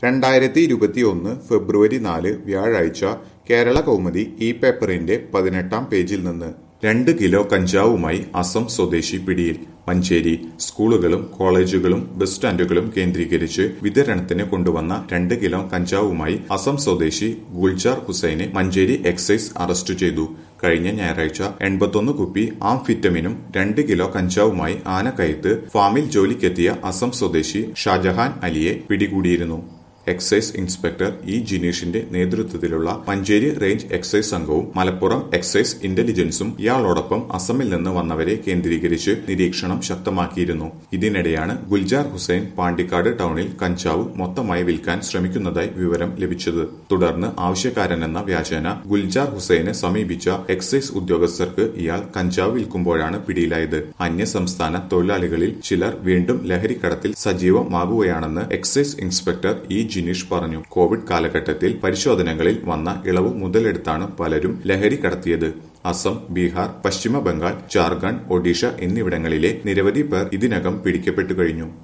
രണ്ടായിരത്തി ഇരുപത്തിയൊന്ന് ഫെബ്രുവരി നാല് വ്യാഴാഴ്ച കേരള കൗമുദി ഈ പേപ്പറിന്റെ പതിനെട്ടാം പേജിൽ നിന്ന് രണ്ട് കിലോ കഞ്ചാവുമായി അസം സ്വദേശി പിടിയിൽ മഞ്ചേരി സ്കൂളുകളും കോളേജുകളും ബസ് സ്റ്റാൻഡുകളും കേന്ദ്രീകരിച്ച് വിതരണത്തിന് കൊണ്ടുവന്ന രണ്ട് കിലോ കഞ്ചാവുമായി അസം സ്വദേശി ഗുൽജാർ ഹുസൈനെ മഞ്ചേരി എക്സൈസ് അറസ്റ്റ് ചെയ്തു കഴിഞ്ഞ ഞായറാഴ്ച എൺപത്തൊന്ന് കുപ്പി ആംഫിറ്റമിനും രണ്ട് കിലോ കഞ്ചാവുമായി ആനക്കയത്ത് ഫാമിൽ ജോലിക്കെത്തിയ അസം സ്വദേശി ഷാജഹാൻ അലിയെ പിടികൂടിയിരുന്നു എക്സൈസ് ഇൻസ്പെക്ടർ ഇ ജിനീഷിന്റെ നേതൃത്വത്തിലുള്ള മഞ്ചേരി റേഞ്ച് എക്സൈസ് സംഘവും മലപ്പുറം എക്സൈസ് ഇന്റലിജൻസും ഇയാളോടൊപ്പം അസമിൽ നിന്ന് വന്നവരെ കേന്ദ്രീകരിച്ച് നിരീക്ഷണം ശക്തമാക്കിയിരുന്നു ഇതിനിടെയാണ് ഗുൽജാർ ഹുസൈൻ പാണ്ടിക്കാട് ടൗണിൽ കഞ്ചാവ് മൊത്തമായി വിൽക്കാൻ ശ്രമിക്കുന്നതായി വിവരം ലഭിച്ചത് തുടർന്ന് ആവശ്യക്കാരനെന്ന വ്യാജേന ഗുൽജാർ ഹുസൈനെ സമീപിച്ച എക്സൈസ് ഉദ്യോഗസ്ഥർക്ക് ഇയാൾ കഞ്ചാവ് വിൽക്കുമ്പോഴാണ് പിടിയിലായത് അന്യസംസ്ഥാന തൊഴിലാളികളിൽ ചിലർ വീണ്ടും ലഹരിക്കടത്തിൽ സജീവമാകുകയാണെന്ന് എക്സൈസ് ഇൻസ്പെക്ടർ ഇ ജിനീഷ് പറഞ്ഞു കോവിഡ് കാലഘട്ടത്തിൽ പരിശോധനകളിൽ വന്ന ഇളവ് മുതലെടുത്താണ് പലരും ലഹരി കടത്തിയത് അസം ബീഹാർ പശ്ചിമ ബംഗാൾ ജാർഖണ്ഡ് ഒഡീഷ എന്നിവിടങ്ങളിലെ നിരവധി പേർ ഇതിനകം പിടിക്കപ്പെട്ടു കഴിഞ്ഞു